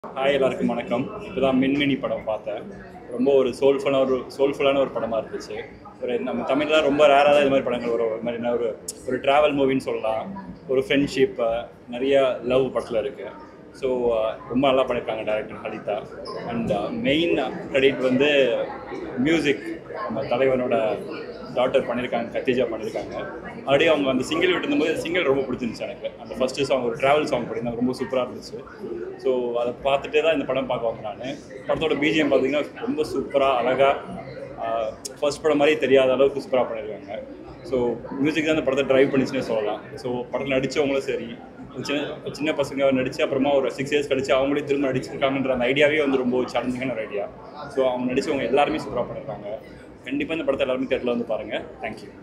hi எல்லாருக்கும் வணக்கம் இப்போதான் மின்மினி படம் பார்த்தேன் ரொம்ப ஒரு சோல்ஃபுல்லான ஒரு சோல்ஃபுல்லான ஒரு படமாக இருந்துச்சு ஒரு நம்ம தமிழில் ரொம்ப ரேராக தான் இது மாதிரி படங்கள் வரும் ஒரு மாதிரி என்ன ஒரு ஒரு ட்ராவல் மூவின்னு சொல்லலாம் ஒரு ஃப்ரெண்ட்ஷிப் நிறைய லவ் படத்தில் இருக்குது ஸோ ரொம்ப நல்லா பண்ணியிருக்காங்க director Halitha and main credit வந்து மியூசிக் நம்ம தலைவனோட டாட்டர் பண்ணியிருக்காங்க கத்திஜா பண்ணியிருக்காங்க அப்படியே அவங்க அந்த சிங்கிள் விட்டுருந்தபோது சிங்கிள் ரொம்ப பிடிச்சிருந்துச்சு எனக்கு அந்த ஃபஸ்ட்டு சாங் ஒரு ட்ராவல் சாங் பண்ணியிருந்தாங்க ரொம்ப சூப்பராக இருந்துச்சு ஸோ அதை பார்த்துட்டே தான் இந்த படம் பார்க்க வந்தேன் நான் படத்தோட பிஜிஎம் பார்த்தீங்கன்னா ரொம்ப சூப்பராக அழகாக ஃபர்ஸ்ட் படம் மாதிரி தெரியாத அளவுக்கு சூப்பராக பண்ணியிருக்காங்க ஸோ மியூசிக் தான் அந்த படத்தை ட்ரைவ் பண்ணிச்சுன்னே சொல்லலாம் ஸோ படத்தில் நடித்தவங்களும் சரி சின்ன சின்ன பசங்க நடித்து அப்புறமா ஒரு சிக்ஸ் இயர்ஸ் கழிச்சு அவங்களே திரும்ப நடிச்சிருக்காங்கன்ற அந்த ஐடியாவே வந்து ரொம்ப சேலஞ்சிங்கான ஒரு ஐடியா ஸோ அவங்க நடிச்சவங்க எல்லாருமே சூப்பராக பண்ணியிருக்காங்க கண்டிப்பாக இந்த படத்தை எல்லாருமே தேட்டரில் வந்து பாருங்கள் தேங்க்யூ